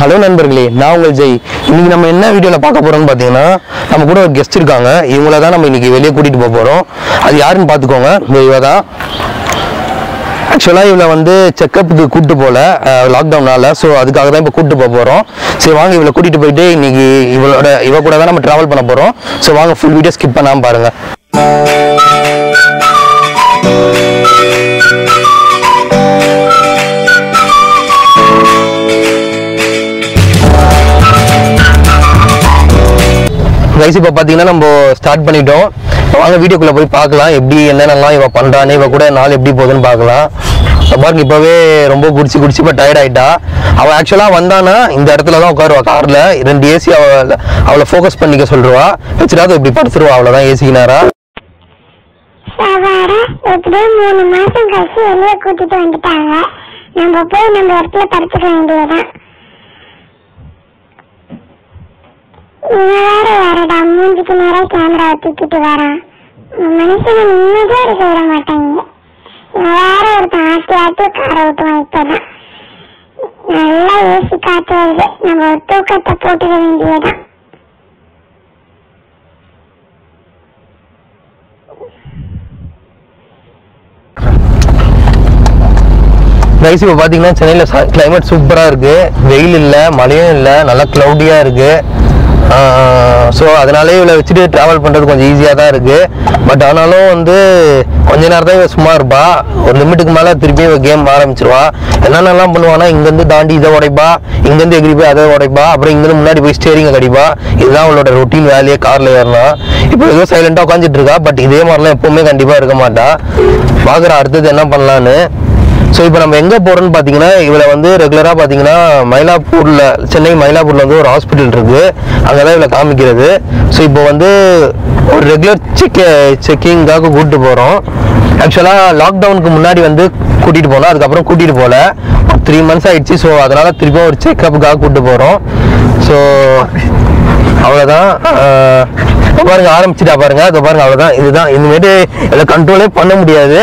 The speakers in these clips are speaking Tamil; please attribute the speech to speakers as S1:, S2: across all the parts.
S1: ஹலோ நண்பர்களே நான் உங்கள் ஜெய் இன்னைக்கு நம்ம என்ன வீடியோவில் பார்க்க போறோம்னு பார்த்தீங்கன்னா நம்ம கூட ஒரு கெஸ்ட் இருக்காங்க இவங்கள தான் நம்ம இன்னைக்கு வெளியே கூட்டிட்டு போக போறோம் அது யாருன்னு பார்த்துக்கோங்க இந்த இவ தான் ஆக்சுவலாக இவளை வந்து செக்கப்புக்கு கூட்டு போகல லாக்டவுனால ஸோ அதுக்காக தான் இப்போ கூட்டு போக போகிறோம் சரி வாங்க இவளை கூட்டிட்டு போயிட்டு இன்னைக்கு இவளோட இவ கூட தான் நம்ம ட்ராவல் பண்ண போகிறோம் ஸோ வாங்க ஃபுல் வீடியோ ஸ்கிப் பண்ணாமல் பாருங்க கைஸ் இப்போ பார்த்தீங்கன்னா நம்ம ஸ்டார்ட் பண்ணிட்டோம் வாங்க வீடியோக்குள்ளே போய் பார்க்கலாம் எப்படி என்னென்னலாம் இவ பண்ணுறான்னு இவ கூட நாள் எப்படி போகுதுன்னு பார்க்கலாம் இப்ப பாருங்க இப்போவே ரொம்ப குடிச்சு குடிச்சு இப்போ டயர்ட் ஆயிட்டா அவள் ஆக்சுவலாக வந்தானா இந்த இடத்துல தான் உட்காருவா காரில் ரெண்டு ஏசி அவளை அவளை ஃபோக்கஸ் பண்ணிக்க சொல்லிடுவா வச்சுட்டாவது இப்படி படுத்துருவா அவ்வளோதான் ஏசி நேரா
S2: சவார எப்படியோ மூணு மாசம் கழிச்சு வெளியே கூட்டிட்டு வந்துட்டாங்க நம்ம போய் நம்ம இடத்துல படுத்துக்க வேண்டியதுதான் இவன் வேற வேறடா மூஞ்சிக்கு நேரா கேமராவை தூக்கிட்டு வரான் மனுஷனை நிம்மதியா இருக்க விட மாட்டாங்க இவன் வேற ஒருத்தன் ஆட்டி ஆட்டி காரை விட்டுவான் இப்பதான் நல்லா ஏசி காத்து வருது நம்ம ஒரு தூக்கத்தை போட்டுக்க வேண்டியதுதான்
S1: கைஸ் இப்போ பார்த்தீங்கன்னா சென்னையில் கிளைமேட் சூப்பராக இருக்குது வெயில் இல்லை மழையும் இல்லை நல்லா க்ளவுடியாக இருக்குது ஸோ அதனாலே இவளை வச்சுட்டு ட்ராவல் பண்ணுறது கொஞ்சம் ஈஸியாக தான் இருக்குது பட் ஆனாலும் வந்து கொஞ்ச நேரம் தான் இவ சும்மா இருப்பா ஒரு லிமிட்டுக்கு மேலே திருப்பி இவ கேம் ஆரம்பிச்சிருவா என்னென்னலாம் பண்ணுவானா இங்கேருந்து தாண்டி இதை உடைப்பா இங்கேருந்து எகிரி போய் அதை உடைப்பா அப்புறம் இங்கேருந்து முன்னாடி போய் ஸ்டேரிங்கை கடிப்பா இதுதான் அவளோட ரொட்டீன் வேலையே காரில் ஏறினா இப்போ ஏதோ சைலண்டாக உட்காந்துட்டு இருக்கா பட் இதே மாதிரிலாம் எப்பவுமே கண்டிப்பாக இருக்க மாட்டா பார்க்குற அடுத்தது என்ன பண்ணலான்னு ஸோ இப்போ நம்ம எங்கே போகிறோம்னு பார்த்தீங்கன்னா இவளை வந்து ரெகுலராக பார்த்தீங்கன்னா மயிலாப்பூரில் சென்னை மயிலாப்பூரில் வந்து ஒரு ஹாஸ்பிட்டல் இருக்குது அங்கே தான் இவளை காமிக்கிறது ஸோ இப்போ வந்து ஒரு ரெகுலர் செக் செக்கிங்காக கூப்பிட்டு போகிறோம் ஆக்சுவலாக லாக்டவுனுக்கு முன்னாடி வந்து கூட்டிகிட்டு போனோம் அதுக்கப்புறம் கூட்டிகிட்டு போகல ஒரு த்ரீ மந்த்ஸ் ஆயிடுச்சு ஸோ அதனால் திருப்பியும் ஒரு செக்கப்புக்காக கூப்பிட்டு போகிறோம் ஸோ அவ்வளோதான் ஆஹ் இப்ப பாருங்க ஆரம்பிச்சிட்டா பாருங்க அதை பாருங்க அவ்வளோதான் இதுதான் இனிமேட்டு இதை கண்ட்ரோலே பண்ண முடியாது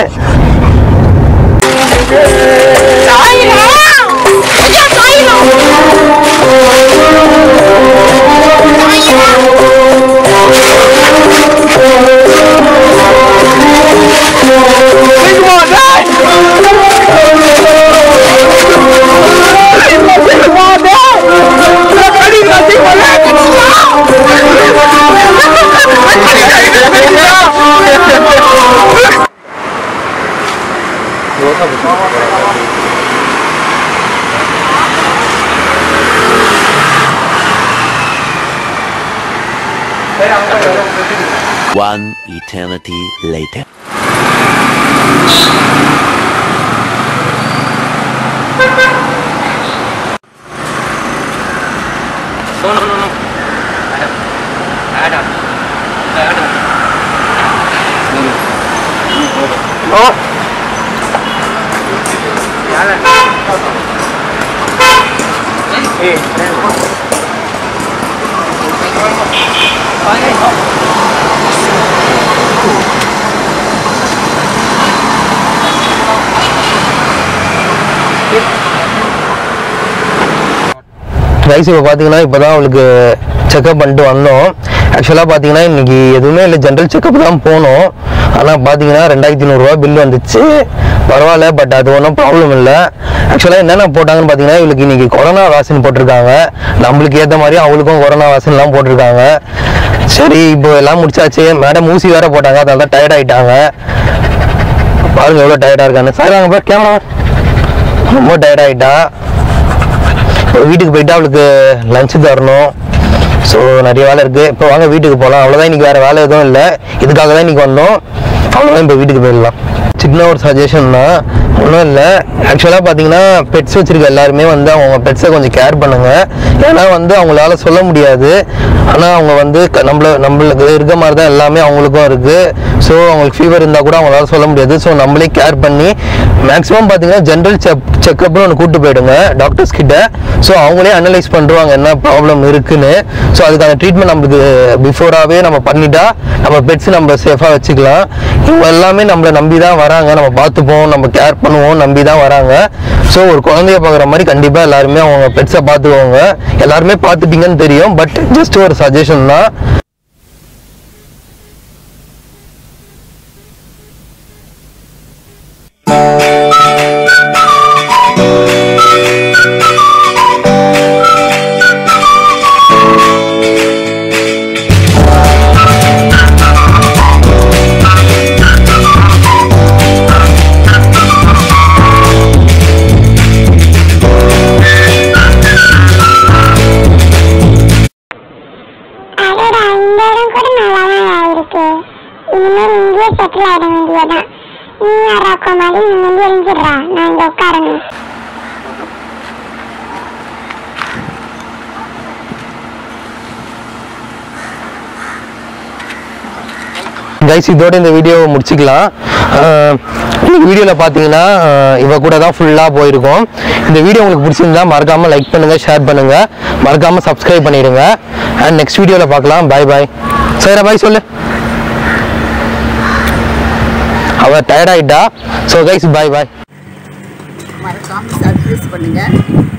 S3: One eternity later.
S1: ரைஸ் இப்போ பார்த்தீங்கன்னா இப்போ தான் அவளுக்கு செக்அப் பண்ணிட்டு வந்தோம் ஆக்சுவலாக பார்த்தீங்கன்னா இன்னைக்கு எதுவுமே இல்லை ஜென்ரல் செக்அப் தான் போனோம் ஆனால் பார்த்தீங்கன்னா ரெண்டாயிரத்தி நூறுரூவா பில் வந்துச்சு பரவாயில்ல பட் அது ஒன்றும் ப்ராப்ளம் இல்லை ஆக்சுவலாக என்னென்ன போட்டாங்கன்னு பார்த்தீங்கன்னா இவளுக்கு இன்னைக்கு கொரோனா வேக்சின் போட்டிருக்காங்க நம்மளுக்கு ஏற்ற மாதிரி அவளுக்கும் கொரோனா வேக்சின்லாம் போட்டிருக்காங்க சரி இப்போ எல்லாம் முடிச்சாச்சு மேடம் ஊசி வேற போட்டாங்க அதனால தான் டயர்ட் ஆயிட்டாங்க பாருங்க எவ்வளோ டயர்டாக இருக்கான்னு சார் அங்கே போய் கேமரா ரொம்ப டயர்ட் ஆயிட்டா இப்போ வீட்டுக்கு போயிட்டு அவளுக்கு லஞ்சு தரணும் ஸோ நிறைய வேலை இருக்குது இப்போ வாங்க வீட்டுக்கு போகலாம் அவ்வளோதான் இன்னைக்கு வேறு வேலை எதுவும் இல்லை இதுக்காக தான் இன்னைக்கு வந்தோம் அவ்வளோதான் இப்போ வீட்டுக்கு போயிடலாம் சின்ன ஒரு சஜஷன் தான் ஒன்றும் இல்லை ஆக்சுவலாக பார்த்தீங்கன்னா பெட்ஸ் வச்சிருக்க எல்லாருமே வந்து அவங்க பெட்ஸை கொஞ்சம் கேர் பண்ணுங்க ஏன்னா வந்து அவங்களால சொல்ல முடியாது ஆனால் அவங்க வந்து க- நம்மள நம்மளுக்கு இருக்க மாதிரி தான் எல்லாமே அவங்களுக்கும் இருக்குது ஸோ அவங்களுக்கு ஃபீவர் இருந்தால் கூட அவங்களால சொல்ல முடியாது ஸோ நம்மளே கேர் பண்ணி மேக்ஸிமம் பார்த்தீங்கன்னா ஜென்ரல் செக் செக்கப்னு ஒன்று கூட்டு போயிடுங்க டாக்டர்ஸ் கிட்ட ஸோ அவங்களே அனலைஸ் பண்ணுவாங்க என்ன ப்ராப்ளம் இருக்குன்னு ஸோ அதுக்கான ட்ரீட்மெண்ட் நம்மளுக்கு பிஃபோராகவே நம்ம பண்ணிட்டா நம்ம பெட்ஸ் நம்ம சேஃபாக வச்சுக்கலாம் இவங்க எல்லாமே நம்மளை நம்பி தான் வராங்க நம்ம பார்த்துப்போம் நம்ம கேர் பண்ணுவோம் நம்பி தான் வராங்க ஸோ ஒரு குழந்தைய பார்க்குற மாதிரி கண்டிப்பாக எல்லாருமே அவங்க பெட்ஸை பார்த்துக்கோங்க எல்லாருமே பார்த்துப்பீங்கன்னு தெரியும் பட் ஜஸ்ட் ஒரு சஜஷன் தான்
S2: அடடா இந்த இடம் கூட நல்லாதான் ஆயிருக்கு இனிமேல் இங்கேயே செட்டில் ஆயிட வேண்டியதான் நீ யாராக்கோ மாதிரி நிம்மதி எரிஞ்சிடுறா நான் இங்க உட்காரணும்
S1: கைஸ் இதோட இந்த வீடியோவை முடிச்சுக்கலாம் அஹ் இன்னைக்கு வீடியோவில் பார்த்தீங்கன்னா அஹ் இவ கூட தான் ஃபுல்லாக போயிருக்கோம் இந்த வீடியோ உங்களுக்கு பிடிச்சிருந்தா மறக்காமல் லைக் பண்ணுங்கள் ஷேர் பண்ணுங்கள் மறக்காமல் சப்ஸ்கிரைப் பண்ணிடுங்க அண்ட் நெக்ஸ்ட் வீடியோவில் பார்க்கலாம் பாய் பாய் சரிடா பாய் சொல்லு அவ டயர்ட் ஆயிட்டா ஸோ கைஸ் பாய் பாய்
S4: மறக்காமல் சர்ப்ரைஸ் பண்ணுங்கள்